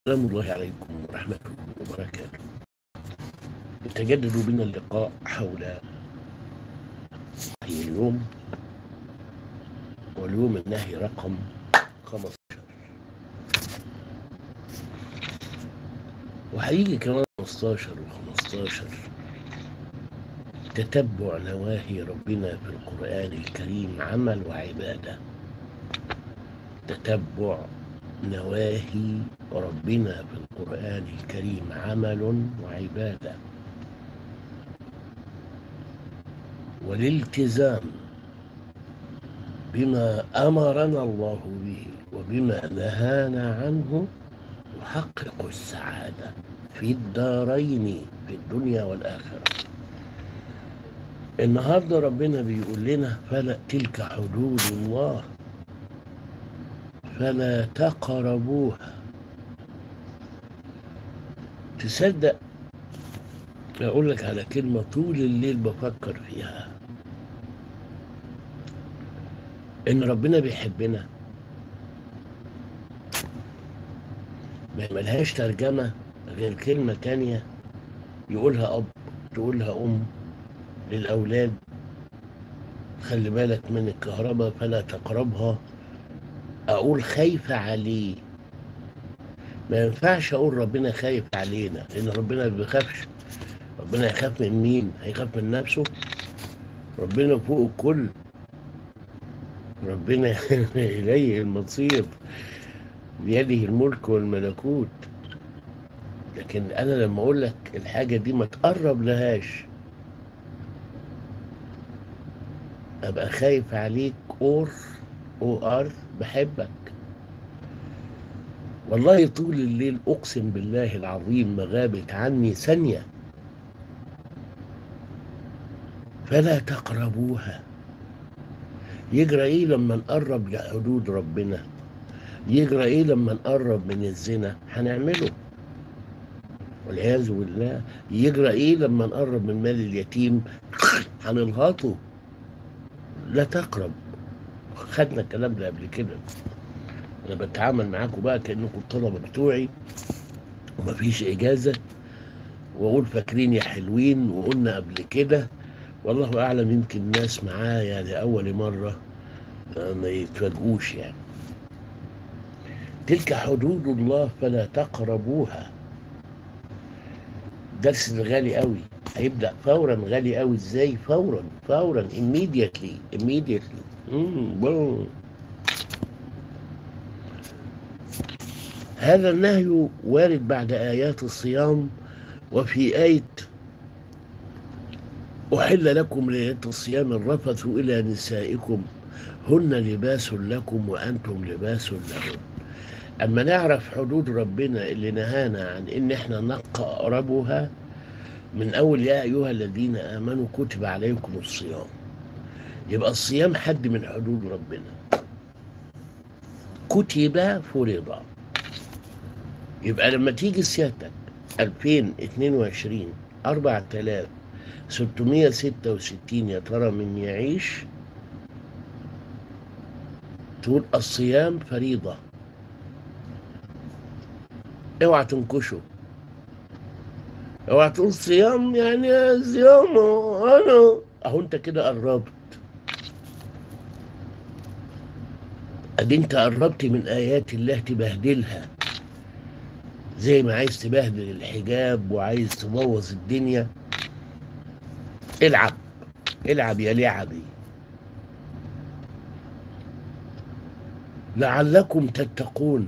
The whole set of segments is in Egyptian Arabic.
سلام الله عليكم ورحمته وبركاته يتجدد بنا اللقاء حول وحي اليوم واليوم النهي رقم 15 وهيجي كمان 15 و15 تتبع نواهي ربنا في القرآن الكريم عمل وعبادة تتبع نواهي ربنا في القرآن الكريم عمل وعبادة والالتزام بما أمرنا الله به وبما نهانا عنه يحقق السعادة في الدارين في الدنيا والآخرة النهارده ربنا بيقول لنا فلا تلك حدود الله فلا تقربوها تصدق اقول لك على كلمه طول الليل بفكر فيها ان ربنا بيحبنا ما ملهاش ترجمه غير كلمه تانية يقولها اب تقولها ام للاولاد خلي بالك من الكهرباء فلا تقربها اقول خايفة عليه ما ينفعش اقول ربنا خايف علينا لان ربنا ما بيخافش ربنا يخاف من مين هيخاف من نفسه ربنا فوق الكل ربنا اليه المصير بيده الملك والملكوت لكن انا لما اقول لك الحاجه دي ما تقرب لهاش ابقى خايف عليك اور او ار بحبك والله طول الليل اقسم بالله العظيم ما غابت عني ثانيه فلا تقربوها يجرى ايه لما نقرب لحدود ربنا يجرى ايه لما نقرب من الزنا هنعمله والعياذ بالله يجرى ايه لما نقرب من مال اليتيم هنلهطه لا تقرب خدنا الكلام ده قبل كده انا بتعامل معاكم بقى كانكم الطلبه بتوعي ومفيش اجازه واقول فاكرين يا حلوين وقلنا قبل كده والله اعلم يمكن الناس معايا لاول مره ما يتفاجئوش يعني تلك حدود الله فلا تقربوها درس غالي قوي هيبدا فورا غالي قوي ازاي فورا فورا immediately immediately مم. هذا النهي وارد بعد آيات الصيام وفي آية أحل لكم ليلة الصيام الرفث إلى نسائكم هن لباس لكم وأنتم لباس لهن أما نعرف حدود ربنا اللي نهانا عن إن إحنا نقربها من أول يا أيها الذين آمنوا كتب عليكم الصيام يبقى الصيام حد من حدود ربنا كتب فرض يبقى لما تيجي سيادتك 2022 4666 يا ترى من يعيش تقول الصيام فريضة اوعى تنكشه اوعى تقول صيام يعني صيام انا اهو انت كده قربت ادي انت قربت من ايات الله تبهدلها زي ما عايز تبهدل الحجاب وعايز تبوظ الدنيا العب العب يا لعبي لعلكم تتقون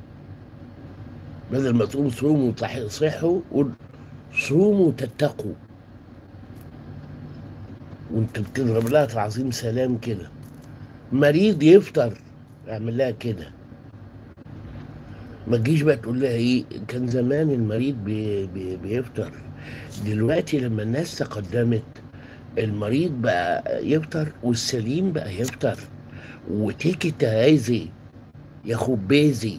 بدل ما تقول صوموا صحوا قول صوموا تتقوا وانت بتضرب لها تعظيم سلام كده مريض يفطر اعمل لها كده ما تجيش بقى تقول لها ايه كان زمان المريض بي بي بيفطر دلوقتي لما الناس تقدمت المريض بقى يفطر والسليم بقى يفطر وتيكي تهايزي يا خبيزي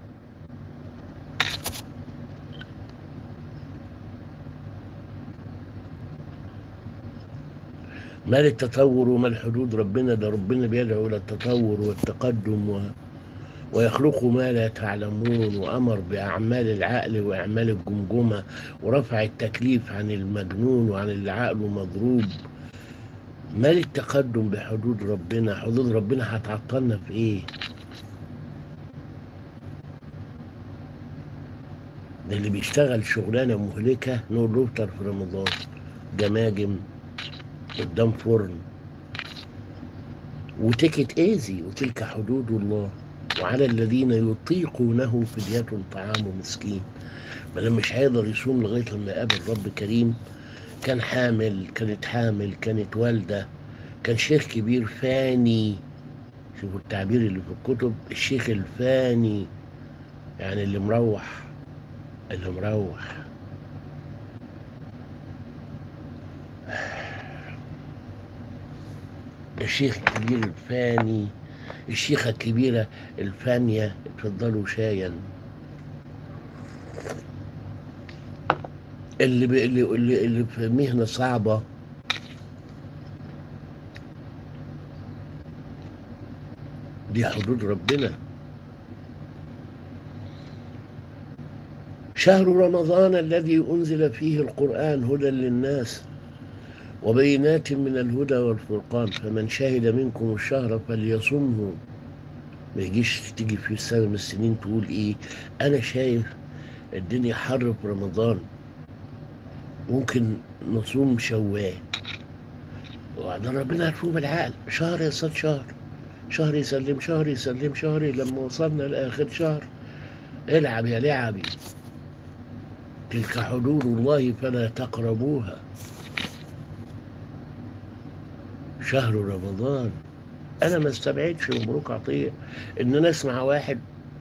ما للتطور وما الحدود ربنا ده ربنا بيدعو الى التطور والتقدم و... ويخلق ما لا تعلمون وأمر بأعمال العقل وأعمال الجمجمة ورفع التكليف عن المجنون وعن اللي عقله مضروب مال التقدم بحدود ربنا حدود ربنا هتعطلنا في ايه ده اللي بيشتغل شغلانة مهلكة نور لوتر في رمضان جماجم قدام فرن وتكت ايزي وتلك حدود الله وعلى الذين يطيقونه فدية طعام مسكين ما لما مش هيقدر يصوم لغاية لما يقابل رب كريم كان حامل كانت حامل كانت والدة كان شيخ كبير فاني شوفوا التعبير اللي في الكتب الشيخ الفاني يعني اللي مروح اللي مروح الشيخ الكبير الفاني الشيخة الكبيرة الفانية اتفضلوا شايا اللي, ب... اللي اللي اللي في مهنة صعبة دي حدود ربنا شهر رمضان الذي أنزل فيه القرآن هدى للناس وبينات من الهدى والفرقان فمن شهد منكم الشهر فليصمه ما يجيش تيجي في سنة من السنين تقول ايه انا شايف الدنيا حر في رمضان ممكن نصوم شوال وبعدين ربنا عرفوه بالعقل شهر يصاد شهر شهر يسلم شهر يسلم شهر لما وصلنا لاخر شهر العب يا لعبي تلك حدود الله فلا تقربوها شهر رمضان انا ما استبعدش مبروك عطيه ان انا اسمع واحد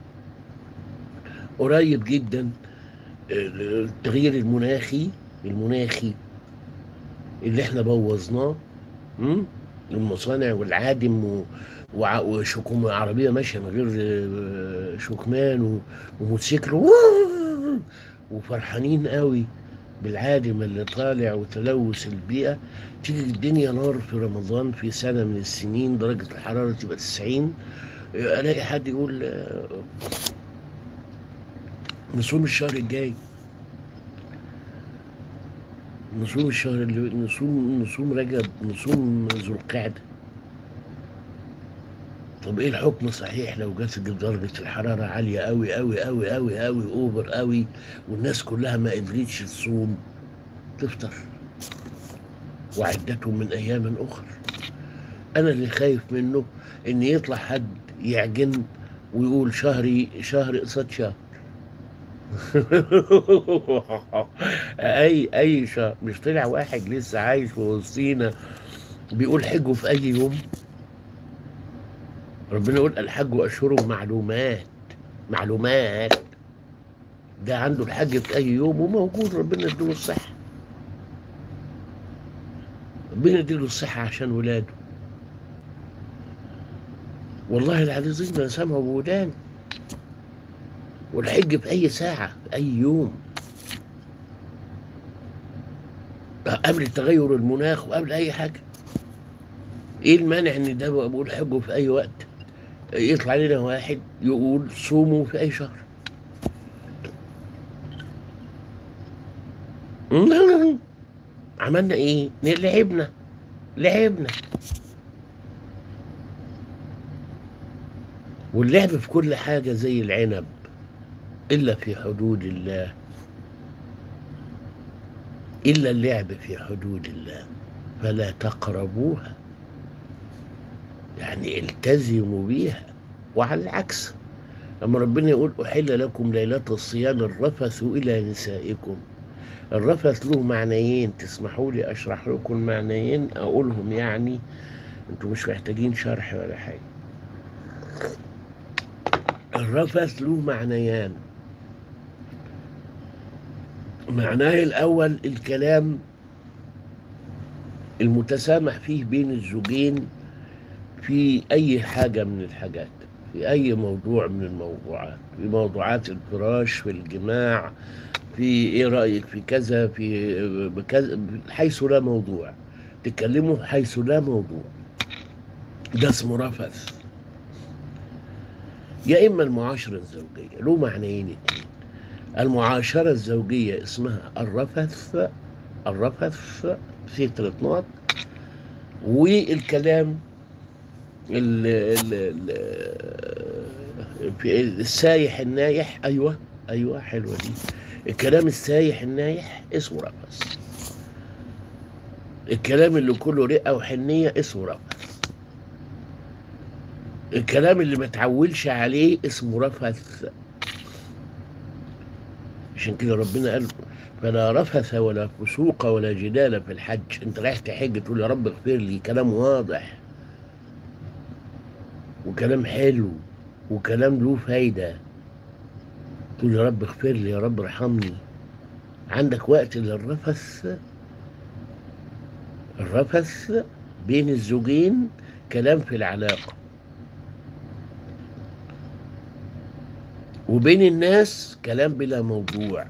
قريب جدا التغيير المناخي المناخي اللي احنا بوظناه م? المصانع والعادم و... وع- وشكوم عربيه ماشيه من غير آه، شكمان و... وموتوسيكل وفرحانين قوي بالعادم اللي طالع وتلوث البيئه تيجي الدنيا نار في رمضان في سنه من السنين درجه الحراره تبقى 90 الاقي حد يقول آه، نصوم الشهر الجاي نصوم الشهر اللي نصوم نصوم رجب نصوم ذو القعده طب ايه الحكم صحيح لو جت درجه الحراره عاليه قوي قوي قوي قوي قوي اوفر قوي والناس كلها ما قدرتش تصوم تفطر وعدته من ايام اخرى انا اللي خايف منه ان يطلع حد يعجن ويقول شهري شهر قصاد شهر اي اي شهر مش طلع واحد لسه عايش في وسطينا بيقول حجوا في اي يوم ربنا يقول الحج اشهر معلومات معلومات ده عنده الحج في اي يوم وموجود ربنا يديله الصحه ربنا يديله الصحه عشان ولاده والله العزيز ما سامعه بودان والحج في اي ساعه في اي يوم قبل تغير المناخ وقبل اي حاجه ايه المانع ان ده بقول حجه في اي وقت يطلع لنا واحد يقول صوموا في اي شهر عملنا ايه لعبنا لعبنا واللعب في كل حاجة زي العنب إلا في حدود الله إلا اللعب في حدود الله فلا تقربوها يعني التزموا بيها وعلى العكس لما ربنا يقول أحل لكم ليلة الصيام الرفث إلى نسائكم الرفث له معنيين تسمحوا لي أشرح لكم معنيين أقولهم يعني أنتم مش محتاجين شرح ولا حاجة الرفث له معنيان معناه الأول الكلام المتسامح فيه بين الزوجين في أي حاجة من الحاجات في أي موضوع من الموضوعات في موضوعات الفراش في الجماع في إيه رأيك في كذا في بكذا حيث لا موضوع تكلموا حيث لا موضوع ده اسمه رفث يا إما المعاشرة الزوجية له معنيين اتنين المعاشرة الزوجية اسمها الرفث الرفث في ثلاث نقط والكلام ال ال ال في السايح النايح ايوه ايوه حلوه دي الكلام السايح النايح اسمه رفث الكلام اللي كله رئه وحنيه اسمه رفث الكلام اللي ما تعولش عليه اسمه رفث عشان كده ربنا قال فلا رفث ولا فسوق ولا جدال في الحج انت رايح تحج تقول يا رب اغفر لي كلام واضح وكلام حلو وكلام له فايدة تقول يا رب اغفر لي يا رب ارحمني عندك وقت للرفث الرفث بين الزوجين كلام في العلاقة وبين الناس كلام بلا موضوع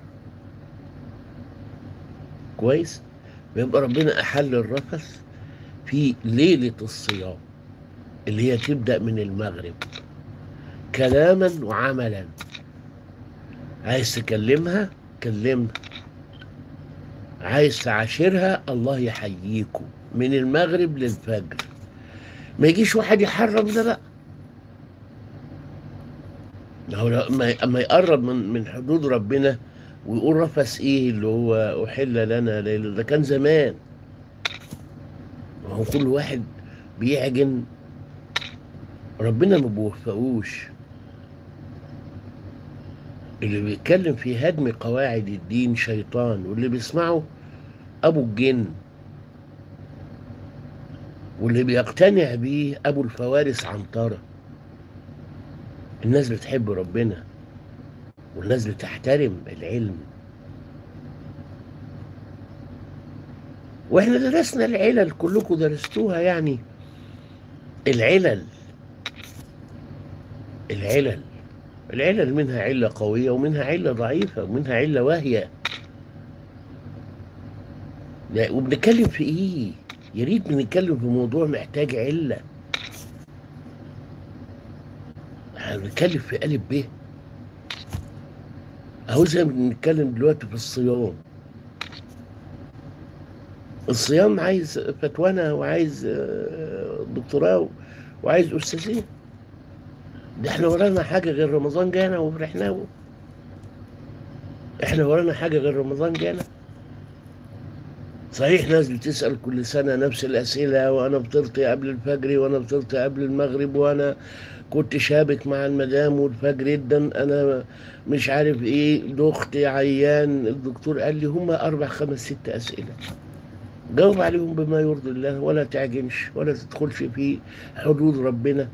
كويس يبقى ربنا أحل الرفث في ليلة الصيام اللي هي تبدأ من المغرب كلاما وعملا عايز تكلمها كلمها عايز تعاشرها الله يحييكم من المغرب للفجر ما يجيش واحد يحرم ده بقى هو لما اما يقرب من من حدود ربنا ويقول رفس ايه اللي هو احل لنا ليلة ده كان زمان ما هو كل واحد بيعجن ربنا ما بيوفقوش اللي بيتكلم في هدم قواعد الدين شيطان واللي بيسمعه ابو الجن واللي بيقتنع بيه ابو الفوارس عنتره الناس بتحب ربنا والناس بتحترم العلم واحنا درسنا العلل كلكم درستوها يعني العلل العلل العلل منها علة قوية ومنها علة ضعيفة ومنها علة واهية لا وبنتكلم في ايه يا ريت بنتكلم في موضوع محتاج علة احنا بنتكلم في ألف ب اهو زي ما بنتكلم دلوقتي في الصيام الصيام عايز فتوانة وعايز آه، دكتوراه وعايز أستاذية ده احنا ورانا حاجة غير رمضان جانا وفرحنا احنا ورانا حاجة غير رمضان جانا صحيح ناس بتسأل كل سنة نفس الأسئلة وأنا فطرت قبل الفجر وأنا فطرت قبل المغرب وأنا كنت شابك مع المدام والفجر جدا أنا مش عارف إيه دختي عيان الدكتور قال لي هما أربع خمس ست أسئلة جاوب عليهم بما يرضي الله ولا تعجنش ولا تدخلش في حدود ربنا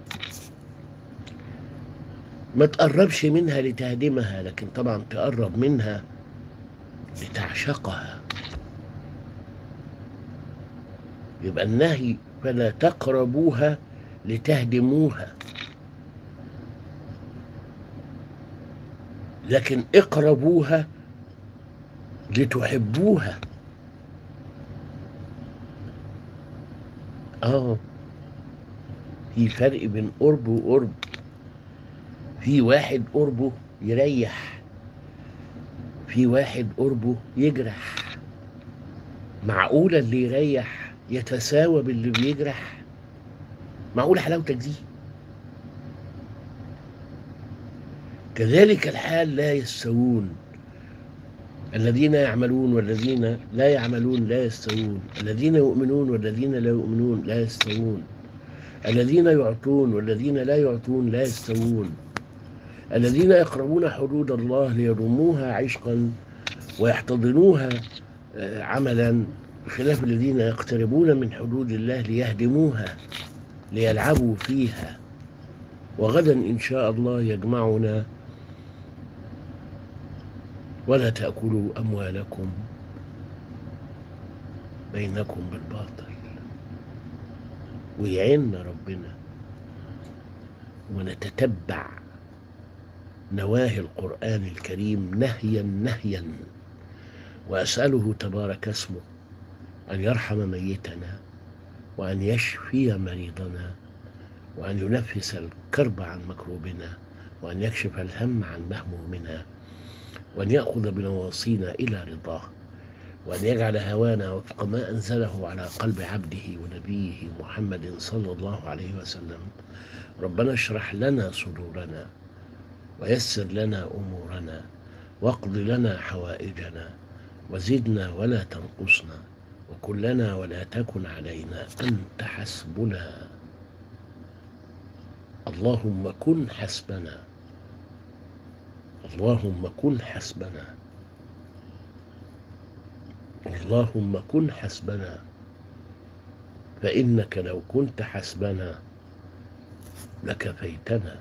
ما تقربش منها لتهدمها لكن طبعا تقرب منها لتعشقها يبقى النهي فلا تقربوها لتهدموها لكن اقربوها لتحبوها اه في فرق بين قرب وقرب في واحد قربه يريح في واحد قربه يجرح معقولة اللي يريح يتساوى باللي بيجرح معقولة حلاوتك دي كذلك الحال لا يستوون الذين يعملون والذين لا يعملون لا يستوون الذين يؤمنون والذين لا يؤمنون لا يستوون الذين يعطون والذين لا يعطون لا يستوون الذين يقربون حدود الله ليرموها عشقا ويحتضنوها آه، عملا بخلاف الذين يقتربون من حدود الله ليهدموها ليلعبوا فيها وغدا إن شاء الله يجمعنا ولا تأكلوا أموالكم بينكم بالباطل ويعيننا ربنا ونتتبع نواهي القرآن الكريم نهيا نهيا وأسأله تبارك اسمه أن يرحم ميتنا وأن يشفي مريضنا وأن ينفس الكرب عن مكروبنا وأن يكشف الهم عن مهمومنا وأن يأخذ بنواصينا إلى رضاه وأن يجعل هوانا وفق ما أنزله على قلب عبده ونبيه محمد صلى الله عليه وسلم ربنا اشرح لنا صدورنا ويسر لنا أمورنا واقض لنا حوائجنا وزدنا ولا تنقصنا وكن لنا ولا تكن علينا أنت حسبنا اللهم كن حسبنا اللهم كن حسبنا اللهم كن حسبنا فإنك لو كنت حسبنا لكفيتنا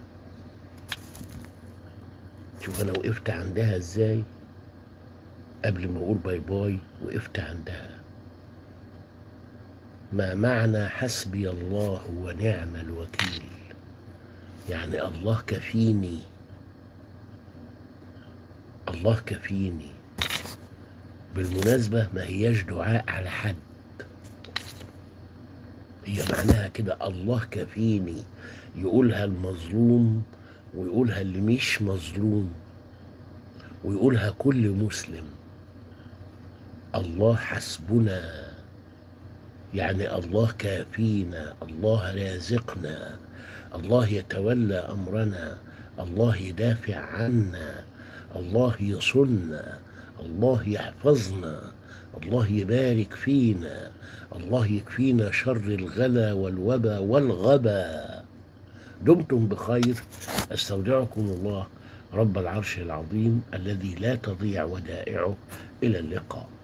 شوف أنا وقفت عندها إزاي قبل ما أقول باي باي وقفت عندها ما معنى حسبي الله ونعم الوكيل يعني الله كفيني الله كفيني بالمناسبة ما هياش دعاء على حد هي معناها كده الله كفيني يقولها المظلوم ويقولها اللي مش مظلوم ويقولها كل مسلم الله حسبنا يعني الله كافينا الله رازقنا الله يتولى امرنا الله يدافع عنا الله يصلنا الله يحفظنا الله يبارك فينا الله يكفينا شر الغلا والوبا والغبا دمتم بخير استودعكم الله رب العرش العظيم الذي لا تضيع ودائعه الى اللقاء